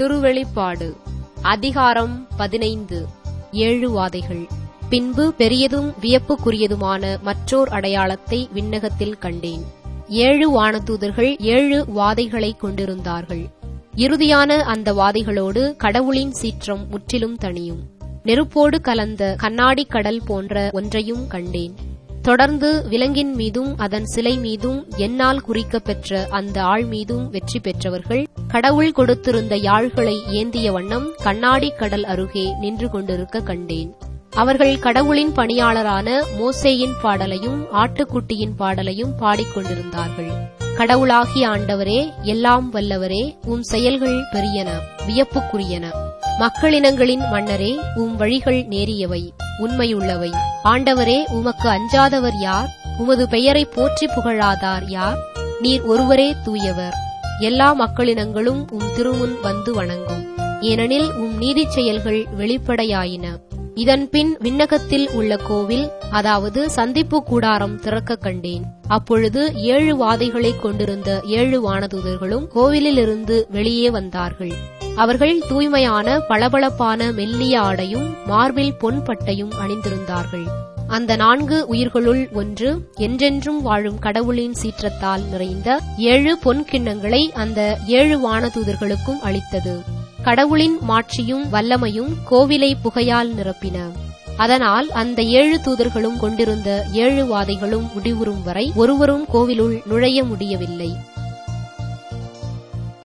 திருவெளிப்பாடு அதிகாரம் பதினைந்து ஏழு வாதைகள் பின்பு பெரியதும் வியப்புக்குரியதுமான மற்றோர் அடையாளத்தை விண்ணகத்தில் கண்டேன் ஏழு வானதூதர்கள் ஏழு வாதைகளைக் கொண்டிருந்தார்கள் இறுதியான அந்த வாதைகளோடு கடவுளின் சீற்றம் முற்றிலும் தணியும் நெருப்போடு கலந்த கண்ணாடி கடல் போன்ற ஒன்றையும் கண்டேன் தொடர்ந்து விலங்கின் மீதும் அதன் சிலை மீதும் என்னால் குறிக்கப் பெற்ற அந்த ஆள் மீதும் வெற்றி பெற்றவர்கள் கடவுள் கொடுத்திருந்த யாழ்களை ஏந்திய வண்ணம் கண்ணாடி கடல் அருகே நின்று கொண்டிருக்க கண்டேன் அவர்கள் கடவுளின் பணியாளரான மோசேயின் பாடலையும் ஆட்டுக்குட்டியின் பாடலையும் பாடிக்கொண்டிருந்தார்கள் கடவுளாகிய ஆண்டவரே எல்லாம் வல்லவரே உம் செயல்கள் பெரியன வியப்புக்குரியன மக்களினங்களின் மன்னரே உம் வழிகள் நேரியவை உண்மையுள்ளவை ஆண்டவரே உமக்கு அஞ்சாதவர் யார் உமது பெயரை போற்றி புகழாதார் யார் நீர் ஒருவரே தூயவர் எல்லா மக்களினங்களும் உம் திருமுன் வந்து வணங்கும் ஏனெனில் உம் நீதிச் செயல்கள் வெளிப்படையாயின இதன்பின் விண்ணகத்தில் உள்ள கோவில் அதாவது சந்திப்பு கூடாரம் திறக்க கண்டேன் அப்பொழுது ஏழு வாதைகளைக் கொண்டிருந்த ஏழு வானதூதர்களும் கோவிலிலிருந்து வெளியே வந்தார்கள் அவர்கள் தூய்மையான பளபளப்பான மெல்லிய ஆடையும் மார்பில் பொன் பட்டையும் அணிந்திருந்தார்கள் அந்த நான்கு உயிர்களுள் ஒன்று என்றென்றும் வாழும் கடவுளின் சீற்றத்தால் நிறைந்த ஏழு பொன் கிண்ணங்களை அந்த ஏழு வானதூதர்களுக்கும் அளித்தது கடவுளின் மாட்சியும் வல்லமையும் கோவிலை புகையால் நிரப்பின அதனால் அந்த ஏழு தூதர்களும் கொண்டிருந்த ஏழு வாதைகளும் முடிவுறும் வரை ஒருவரும் கோவிலுள் நுழைய முடியவில்லை